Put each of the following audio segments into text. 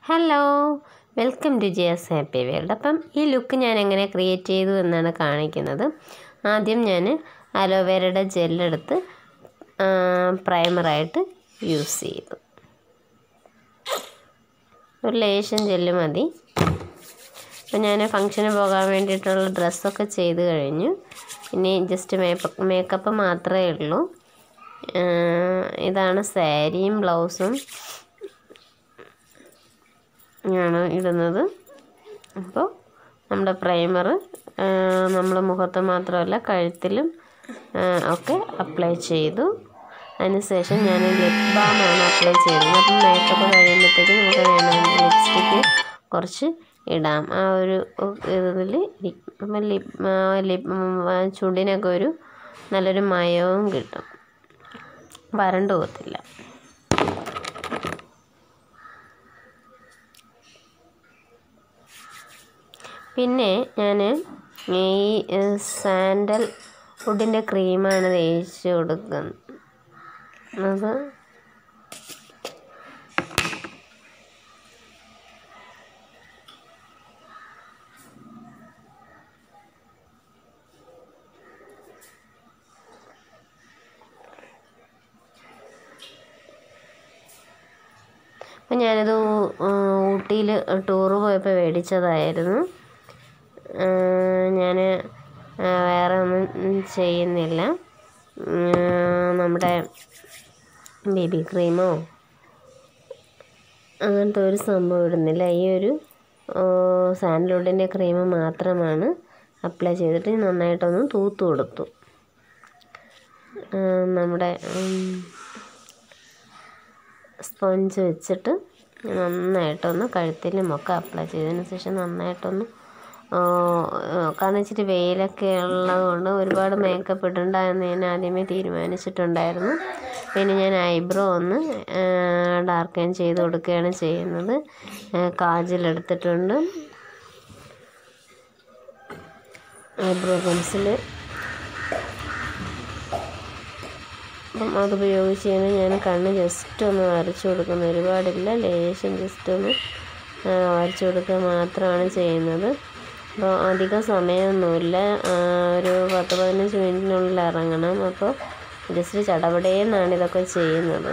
hello welcome to Jiya's happy world appam ഈ look ഞാൻ എങ്ങനെ ക്രിയേറ്റ് ചെയ്തു എന്നാണ് കാണിക്കുന്നത് ആദ്യം ഞാൻ അലോവേരയുടെ ജെല്ലെടുത്ത് പ്രൈമറായിട്ട് യൂസ് ചെയ്തു ഒരു ലേശം ജെല്ല് മതി അപ്പം ഞാൻ ഫങ്ഷന് പോകാൻ വേണ്ടിയിട്ടുള്ള ഡ്രസ്സൊക്കെ ചെയ്ത് കഴിഞ്ഞു ഇനി ജസ്റ്റ് മേക്കപ്പ് മേക്കപ്പ് മാത്രമേ ഉള്ളൂ ഇതാണ് സാരിയും ബ്ലൗസും ആണ് ഇടുന്നത് അപ്പോൾ നമ്മുടെ പ്രൈമർ നമ്മൾ മുഖത്ത് മാത്രമല്ല കഴുത്തിലും ഒക്കെ അപ്ലൈ ചെയ്തു അതിനുശേഷം ഞാൻ ലിപ് ബാമാണ് അപ്ലൈ ചെയ്തത് അപ്പം മേക്കപ്പ് കഴിയുമ്പോഴത്തേക്ക് നമുക്ക് വേണമെങ്കിൽ ലിപ്സ്റ്റിക്ക് കുറച്ച് ഇടാം ആ ഒരു ഇതിൽ അപ്പം ലിപ് ലിപ് ചുണ്ടിനൊക്കെ ഒരു നല്ലൊരു മയവും കിട്ടും വരണ്ടു പോകത്തില്ല പിന്നെ ഞാൻ ഈ സാൻഡൽ വുഡിൻ്റെ ക്രീമാണ് തേച്ച് കൊടുക്കുന്നത് അത് അപ്പം ഞാനത് ഊട്ടിയിൽ ടൂറ് പോയപ്പോൾ മേടിച്ചതായിരുന്നു ഞാൻ വേറെ ഒന്നും ചെയ്യുന്നില്ല നമ്മുടെ ബേബി ക്രീമോ അങ്ങനത്തെ ഒരു സംഭവം ഇടുന്നില്ല ഈ ഒരു സാൻഡൽവുഡിൻ്റെ ക്രീം മാത്രമാണ് അപ്ലൈ ചെയ്തിട്ട് നന്നായിട്ടൊന്ന് തൂത്ത് കൊടുത്തു നമ്മുടെ സ്പോഞ്ച് വെച്ചിട്ട് നന്നായിട്ടൊന്ന് കഴുത്തിലും ഒക്കെ അപ്ലൈ ചെയ്തതിന് ശേഷം നന്നായിട്ടൊന്ന് കാരണം ഇച്ചിരി വെയിലൊക്കെ ഉള്ളതുകൊണ്ട് ഒരുപാട് മേക്കപ്പ് ഇടണ്ട എന്ന് ഞാൻ ആദ്യമേ തീരുമാനിച്ചിട്ടുണ്ടായിരുന്നു പിന്നെ ഞാൻ ഐബ്രോ ഒന്ന് ഡാർക്കൻ ചെയ്ത് കൊടുക്കുകയാണ് ചെയ്യുന്നത് കാജൽ എടുത്തിട്ടുണ്ട് ഐബ്രോ പെൻസിൽ അപ്പം അത് ഉപയോഗിച്ച് കഴിഞ്ഞാൽ ഞാൻ കണ്ണ് ജസ്റ്റ് ഒന്ന് വരച്ചു കൊടുക്കുന്നു ഒരുപാടില്ല ലേശം ജസ്റ്റ് ഒന്ന് വരച്ചു കൊടുക്കുക മാത്രമാണ് ചെയ്യുന്നത് അപ്പോൾ അധികം സമയമൊന്നുമില്ല ഒരു പത്ത് പതിനഞ്ച് മിനിറ്റിനുള്ളിൽ ഇറങ്ങണം അപ്പോൾ ജസ്റ്റ് ചടപടേന്നാണ് ഇതൊക്കെ ചെയ്യുന്നത്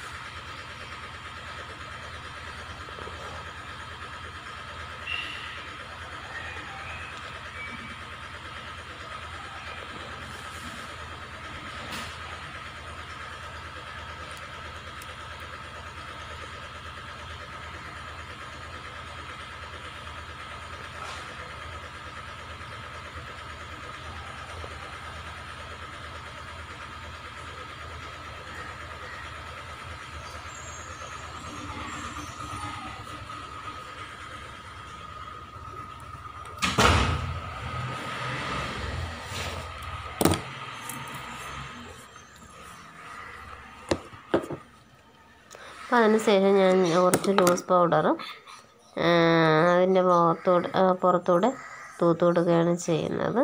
അപ്പോൾ അതിന് ശേഷം ഞാൻ കുറച്ച് ലൂസ് പൗഡർ അതിൻ്റെ പുറത്തൂടെ പുറത്തൂടെ തൂത്ത് കൊടുക്കുകയാണ് ചെയ്യുന്നത്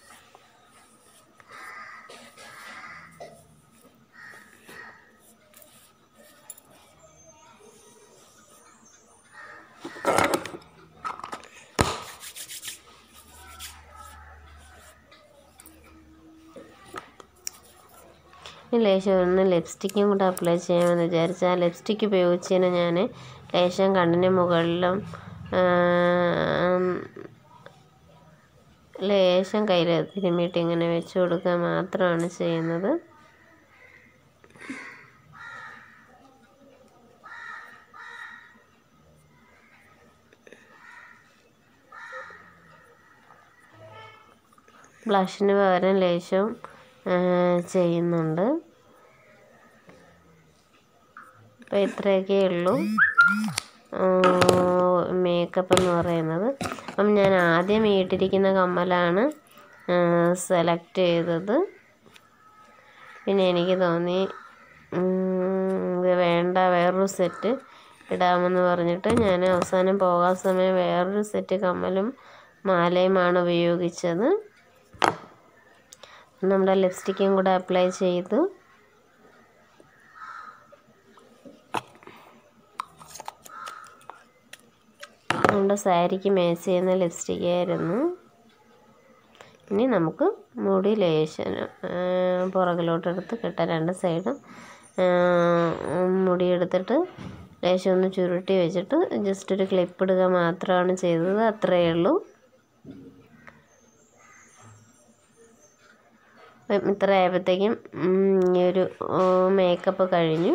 ലേശം ഒന്ന് ലിപ്സ്റ്റിക്കും കൂടെ അപ്ലൈ ചെയ്യാമെന്ന് വിചാരിച്ചു ആ ലിപ്സ്റ്റിക്ക് ഉപയോഗിച്ചതിന് ഞാൻ ലേശം കണ്ണിന് മുകളിലും ലേശം കയ്യിൽ തിരുമ്മിയിട്ട് ഇങ്ങനെ വെച്ച് കൊടുക്കുക മാത്രമാണ് ചെയ്യുന്നത് ബ്ലഷിന് പകരം ലേശം ചെയ്യുന്നുണ്ട് അപ്പോൾ ഇത്രയൊക്കെ ഉള്ളൂ മേക്കപ്പ് എന്ന് പറയുന്നത് അപ്പം ഞാൻ ആദ്യം ഇട്ടിരിക്കുന്ന കമ്മലാണ് സെലക്ട് ചെയ്തത് പിന്നെ എനിക്ക് തോന്നി ഇത് വേണ്ട വേറൊരു സെറ്റ് ഇടാമെന്ന് പറഞ്ഞിട്ട് ഞാൻ അവസാനം പോകാൻ സമയം വേറൊരു സെറ്റ് കമ്മലും മാലയുമാണ് ഉപയോഗിച്ചത് നമ്മുടെ ലിപ്സ്റ്റിക്കും കൂടെ അപ്ലൈ ചെയ്തു നമ്മുടെ സാരിക്ക് മാച്ച് ചെയ്യുന്ന ലിപ്സ്റ്റിക് ആയിരുന്നു ഇനി നമുക്ക് മുടി ലേശനം പുറകിലോട്ടെടുത്ത് കെട്ടാൻ രണ്ട് സൈഡും മുടി എടുത്തിട്ട് ലേശം ഒന്ന് ചുരുട്ടി വെച്ചിട്ട് ജസ്റ്റ് ഒരു ക്ലിപ്പ് ഇടുക മാത്രമാണ് ചെയ്തത് അത്രയേ ഉള്ളൂ ഇത്ര ആയപ്പോഴത്തേക്കും ഈ ഒരു മേക്കപ്പ് കഴിഞ്ഞു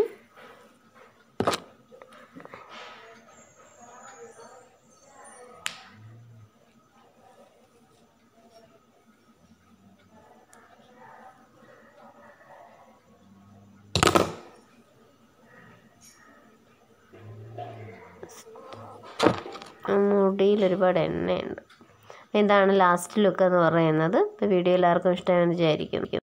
മുടിയിൽ ഒരുപാട് എണ്ണയുണ്ട് ഇതാണ് ലാസ്റ്റ് ലുക്ക് എന്ന് പറയുന്നത് ഇപ്പോൾ വീഡിയോ എല്ലാവർക്കും ഇഷ്ടമായെന്ന് വിചാരിക്കും